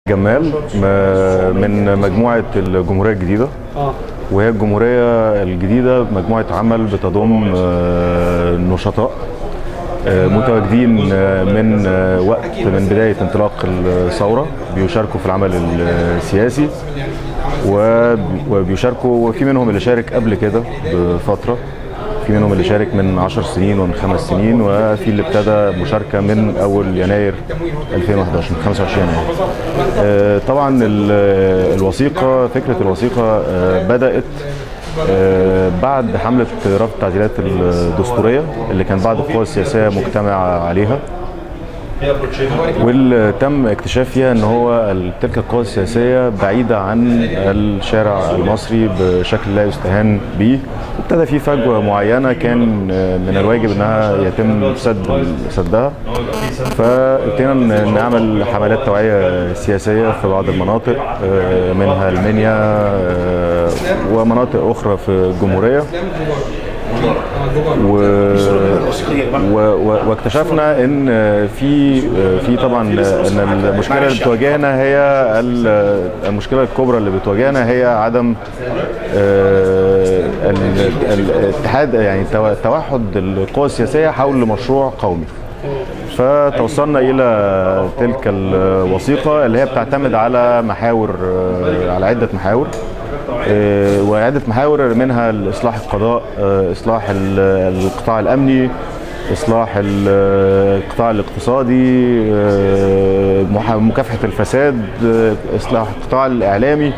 جمال م- من مجموعة الجمهورية الجديدة اه وهي الجمهورية الجديدة مجموعة عمل بتضم آه، نشطاء آه، متواجدين آه، من آه، وقت من بداية انطلاق الثورة بيشاركوا في العمل السياسي وب- وبيشاركوا وفي منهم اللي شارك قبل كده بفترة في منهم اللي شارك من 10 سنين ومن خمس سنين وفي اللي ابتدى مشاركة من أول يناير 2011 من 25 يناير آه، طبعا ال- الوثيقة فكرة الوثيقة آه، بدأت آه، بعد حملة رفض التعديلات الدستورية اللي كان بعض القوى السياسية مجتمعة عليها واللي تم اكتشاف فيها ان هو ال- تلك القوى السياسيه بعيده عن الشارع المصري بشكل لا يستهان به وابتدى في فجوه معينه كان آه، من الواجب انها يتم سد سدها فابتدينا ن- نعمل حملات توعيه سياسيه في بعض المناطق آه، منها المنيا آه، ومناطق اخرى في الجمهوريه و... و... و... واكتشفنا ان في في طبعا ان المشكله اللي بتواجهنا هي ال- المشكله الكبرى اللي بتواجهنا هي عدم آه، ال- ال- الاتحاد يعني التو- توحد القوى السياسيه حول مشروع قومي فتوصلنا الى تلك الوثيقه اللي هي بتعتمد على محاور آه، على عده محاور آه، وعده محاور منها اصلاح القضاء آه، اصلاح ال- القطاع الامني اصلاح ال- القطاع الاقتصادي آه، مح- مكافحه الفساد آه، اصلاح القطاع الاعلامي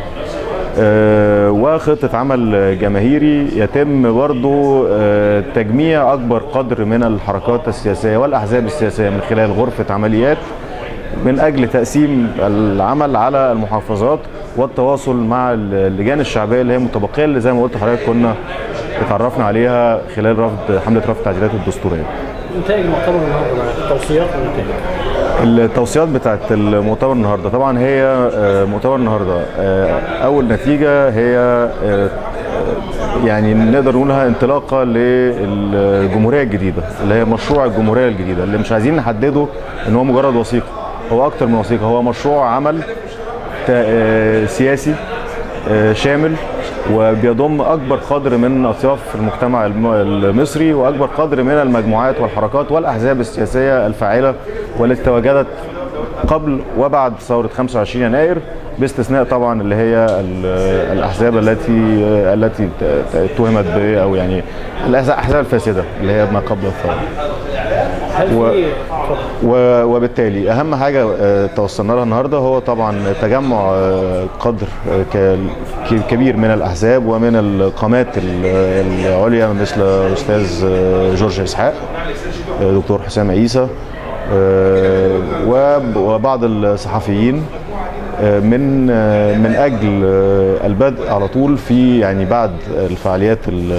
آه، وخطة عمل جماهيري يتم برضو آه، تجميع أكبر قدر من الحركات السياسية والأحزاب السياسية من خلال غرفة عمليات من أجل تقسيم العمل على المحافظات والتواصل مع اللجان الشعبية اللي هي متبقية اللي زي ما قلت لحضرتك كنا اتعرفنا عليها خلال رفض حملة رفض التعديلات الدستورية نتائج المؤتمر النهارده بقى توصيات ونتائج التوصيات بتاعت المؤتمر النهارده طبعا هي آه، مؤتمر النهارده آه، اول نتيجه هي آه، يعني نقدر نقولها انطلاقه للجمهوريه الجديده اللي هي مشروع الجمهوريه الجديده اللي مش عايزين نحدده ان هو مجرد وثيقه هو اكتر من وثيقه هو مشروع عمل تا- آه، سياسي آه، شامل وبيضم اكبر قدر من اطياف المجتمع الم- المصري واكبر قدر من المجموعات والحركات والاحزاب السياسيه الفاعله والتي تواجدت قبل وبعد ثوره 25 يناير باستثناء طبعا اللي هي ال- الاحزاب التي التي ت- ت- اتهمت ب او يعني الاحزاب الفاسده اللي هي ما قبل الثوره هل و- في اتفضل. و- وبالتالي اهم حاجه آه، توصلنا لها النهارده هو طبعا تجمع آه، قدر آه، ك- ك- كبير من الاحزاب ومن القامات ال- العليا مثل استاذ آه، جورج اسحاق آه، دكتور حسام عيسى آه، وب- وبعض الصحفيين آه، من آه، من اجل آه، البدء على طول في يعني بعد الفعاليات ال-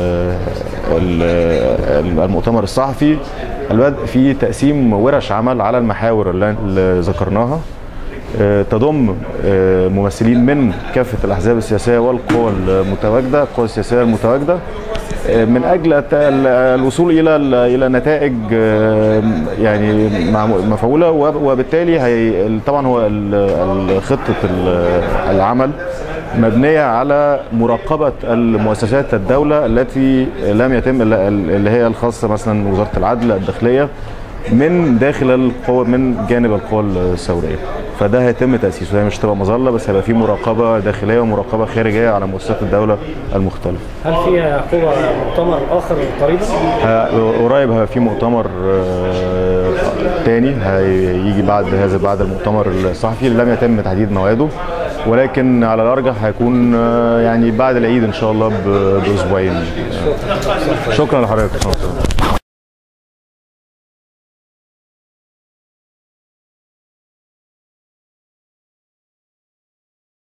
ال- المؤتمر الصحفي البدء في تقسيم ورش عمل على المحاور اللي اللي ذكرناها آه، تضم آه، ممثلين من كافه الاحزاب السياسيه والقوى المتواجده القوى السياسيه المتواجده آه، من اجل الت- ال- الوصول الى ال- الى نتائج آه، يعني مع- مفعوله وب- وبالتالي هي طبعا هو ال- ال- خطه ال- العمل مبنيه على مراقبه المؤسسات الدوله التي لم يتم اللي هي الخاصه مثلا وزاره العدل الداخليه من داخل القوى من جانب القوى الثوريه فده هيتم تاسيسه هي مش تبقى مظله بس هيبقى في مراقبه داخليه ومراقبه خارجيه على مؤسسات الدوله المختلفه هل في عقوبه مؤتمر اخر قريبا؟ ه- قريب هيبقى في مؤتمر آه، تاني هيجي بعد هذا بعد المؤتمر الصحفي اللي لم يتم تحديد مواعيده ولكن على الارجح هيكون آه، يعني بعد العيد ان شاء الله ب- باسبوعين شكرا لحضرتك